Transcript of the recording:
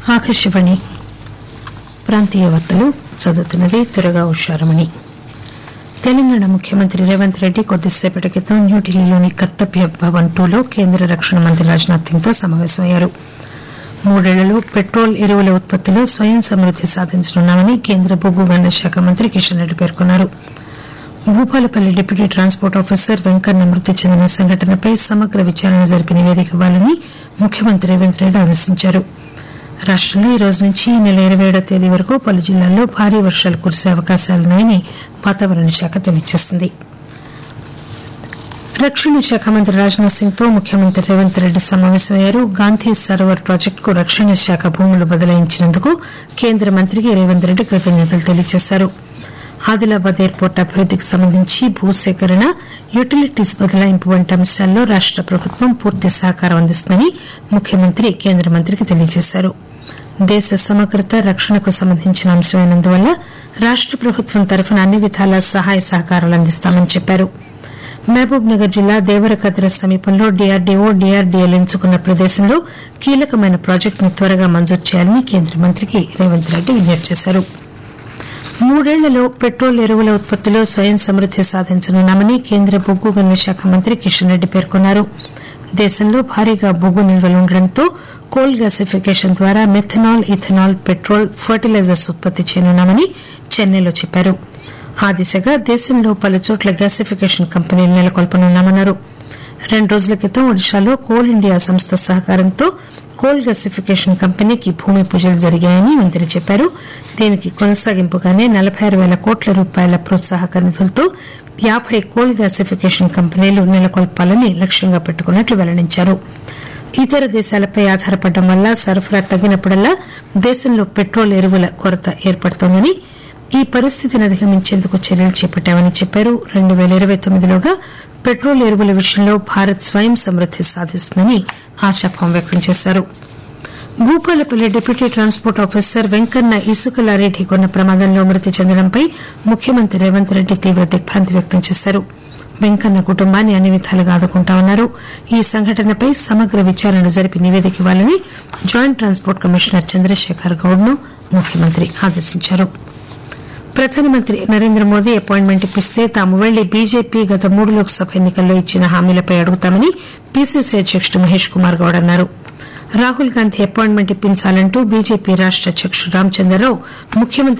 ఆకాశవాణి ప్రాంతీయ వార్తలు చదువుతున్నది త్వరగా ఉషారమణి తెలంగాణ ముఖ్యమంత్రి రేవంత్ రెడ్డి కొద్దిసేపటి క్రితం న్యూఢిల్లీలోని కర్తవ్య భవన్ టూలో కేంద్ర రక్షణ మంత్రి రాజ్నాథ్ సింగ్ తో సమావేశమయ్యారు మూడేళ్లలో పెట్రోల్ ఎరువుల ఉత్పత్తిలో స్వయం సమృద్ది సాధించనున్నామని కేంద్ర బొగ్గు గనుల శాఖ మంత్రి కిషన్ రెడ్డి పేర్కొన్నారు Bhupalpally deputy transport officer Venkanna మృతి చెందిన సంఘటనపై సమగ్ర విచారణ జరిపి నివేదిక ఇవ్వాలని ముఖ్యమంత్రి రేవంత్ రెడ్డి ఆదేశించారు రాష్టంలో ఈ రోజు నుంచి ఈ నెల ఇరవై ఏడో తేదీ వరకు పలు జిల్లాల్లో భారీ వర్షాలు కురిసే అవకాశాలున్నాయని వాతావరణ శాఖ తెలియజేసింది రక్షణ శాఖ మంత్రి రాజ్నాథ్ సింగ్ తో ముఖ్యమంత్రి రేవంత్ రెడ్డి సమావేశమయ్యారు గాంధీ సరోవర్ ప్రాజెక్టుకు రక్షణ శాఖ భూములు బదలాయించినందుకు కేంద్ర మంత్రికి రేవంత్ రెడ్డి కృతజ్ఞతలు తెలియజేశారు ఆదిలాబాద్ ఎయిర్పోర్టు అభివృద్దికి సంబంధించి భూసేకరణ యుటిలిటీస్ బదలాయింపు వంటి అంశాల్లో రాష్ట ప్రభుత్వం పూర్తి సహకారం అందిస్తుందని ముఖ్యమంత్రి కేంద్ర మంత్రికి తెలియజేశారు దేశ సమగ్రత రక్షణకు సంబంధించిన అంశమైనందువల్ల రాష్ట ప్రభుత్వం తరఫున అన్ని విధాలా సహాయ సహకారాలు అందిస్తామని చెప్పారు మహబూబ్ నగర్ జిల్లా దేవరకద్ర సమీపంలో డీఆర్డీఓ డీఆర్డీఎల్ ఎంచుకున్న ప్రదేశంలో కీలకమైన ప్రాజెక్టును త్వరగా మంజూరు చేయాలని కేంద్ర మంత్రికి రేవంత్ రెడ్డి విజ్ఞప్తి చేశారు మూడేళ్లలో పెట్రోల్ ఎరువుల ఉత్పత్తిలో స్వయం సమృద్ది సాధించనున్నామని కేంద్ర బొగ్గు గనుల శాఖ మంత్రి కిషన్ రెడ్డి పేర్కొన్నారు దేశంలో భారీగా బొగ్గు నిల్వలు ఉండడంతో కోల్ గ్యాసిఫికేషన్ ద్వారా మెథనాల్ ఇథనాల్ పెట్రోల్ ఫర్టిలైజర్స్ ఉత్పత్తి చేయనున్నామని చెన్నైలో చెప్పారు ఆ దిశగా దేశంలో పలుచోట్ల గ్యాసిఫికేషన్ కంపెనీలు నెలకొల్పనున్నామన్నారు రెండు రోజుల క్రితం ఒడిశాలో కోల్ ఇండియా సంస్థ సహకారంతో కోల్ గ్యాసిఫికేషన్ కంపెనీకి భూమి పూజలు జరిగాయని మంత్రి చెప్పారు దీనికి కొనసాగింపుగానే నలబై ఆరు పేల కోట్ల రూపాయల ప్రోత్సాహక నిధులతో యాబై కోల్ గ్యాసిఫికేషన్ కంపెనీలు నెలకొల్పాలని లక్ష్యంగా పెట్టుకున్నట్లు వెల్లడించారు ఇతర దేశాలపై ఆధారపడడం వల్ల సరఫరా తగ్గినప్పుడల్లా దేశంలో పెట్రోల్ ఎరువుల కొరత ఏర్పడుతోందని ఈ పరిస్థితిని అధిగమించేందుకు చర్యలు చేపట్టామని చెప్పారు రెండు పేల ఇరవై తొమ్మిదిలోగా పెట్రోల్ ఎరువుల విషయంలో భారత్ స్వయం సమృద్ది సాధిస్తుందని ఆశాభావం వ్యక్తం చేశారు Bhupalpally deputy transport officer Venkanna ఇసుక లారీ ఢీకొన్న ప్రమాదంలో మృతి చెందడంపై ముఖ్యమంత్రి రేవంత్ రెడ్డి తీవ్ర దిగ్బాంతి వ్యక్తం చేశారు వెంకన్న కుటుంబాన్ని అన్ని విధాలుగా ఆదుకుంటామన్నారు ఈ సంఘటనపై సమగ్ర విచారణ జరిపి నివేదిక ఇవ్వాలని joint transport commissioner Chandrashekar Goud ను ముఖ్యమంత్రి ఆదేశించారు ప్రధానమంత్రి నరేంద్ర మోదీ అపాయింట్మెంట్ ఇప్పిస్తే తాము వెళ్లి బీజేపీ గత మూడు లోక్సభ ఎన్నికల్లో ఇచ్చిన హామీలపై అడుగుతామని పీసీసీ అధ్యకుడు మహేష్ కుమార్ గౌడ్ అన్నారు రాహుల్ గాంధీ అపాయింట్మెంట్ ఇప్పించాలంటూ బీజేపీ రాష్ట అధ్యకుడు రామచంద్రరావు ముఖ్యమంత్రి